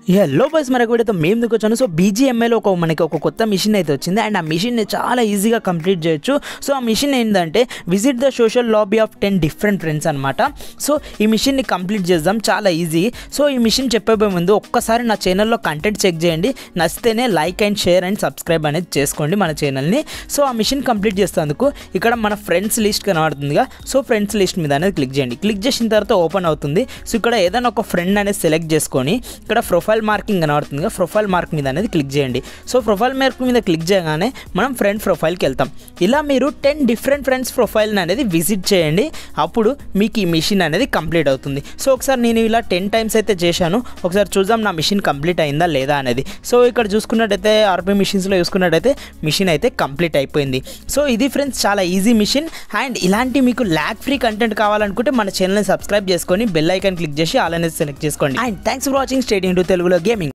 hello boys మనకు వీడియోతో మేము ఎందుకు వచ్చాను సో బీజీఎంఐలో ఒక మనకి ఒక కొత్త మిషన్ అయితే వచ్చింది అండ్ ఆ మిషన్ని చాలా ఈజీగా కంప్లీట్ చేయొచ్చు సో ఆ మిషన్ ఏంటంటే visit the social lobby of ten different friends అనమాట సో ఈ మిషన్ని కంప్లీట్ చేద్దాం చాలా ఈజీ సో ఈ మిషన్ చెప్పబోయే ముందు ఒక్కసారి నా ఛానల్లో కంటెంట్ చెక్ చేయండి నచ్చితేనే like and share and subscribe అనేది చేసుకోండి మన ఛానల్ని సో ఆ మిషన్ కంప్లీట్ చేసేందుకు ఇక్కడ మన ఫ్రెండ్స్ లిస్ట్ కనబడుతుందిగా సో ఫ్రెండ్స్ లిస్ట్ మీద అనేది క్లిక్ చేయండి క్లిక్ చేసిన తర్వాత ఓపెన్ అవుతుంది సో ఇక్కడ ఏదైనా ఒక ఫ్రెండ్ అనేది సెలెక్ట్ చేసుకొని ఇక్కడ ప్రొఫైల్ మార్కింగ్ కనబడుతుందిగా ప్రొఫైల్ మార్క్ మీద అనేది క్లిక్ చేయండి సో ప్రొఫైల్ మార్క్ మీద క్లిక్ చేయగానే మనం ఫ్రెండ్ ప్రొఫైల్కి వెళ్తాం ఇలా మీరు టెన్ డిఫరెంట్ ఫ్రెండ్స్ ప్రొఫైల్ని అనేది విజిట్ చేయండి అప్పుడు మీకు ఈ మిషన్ అనేది కంప్లీట్ అవుతుంది సో ఒకసారి నేను ఇలా టెన్ టైమ్స్ అయితే చేశాను ఒకసారి చూద్దాం నా మిషన్ కంప్లీట్ అయిందా లేదా అనేది సో ఇక్కడ చూసుకున్నట్టయితే ఆర్పీ మిషన్స్లో చూసుకున్నట్టయితే మిషన్ అయితే కంప్లీట్ అయిపోయింది సో ఇది ఫ్రెండ్స్ చాలా ఈజీ మిషన్ అండ్ ఇలాంటి మీకు ల్యాక్ ఫ్రీ కంటెంట్ కావాలనుకుంటే మన ఛానల్ని సబ్స్క్రైబ్ చేసుకొని బెల్ ఐకాన్ క్లిక్ చేసి ఆల్ అనేది సెలెక్ట్ చేసుకోండి and thanks for watching state into తెలుగులో గేమింగ్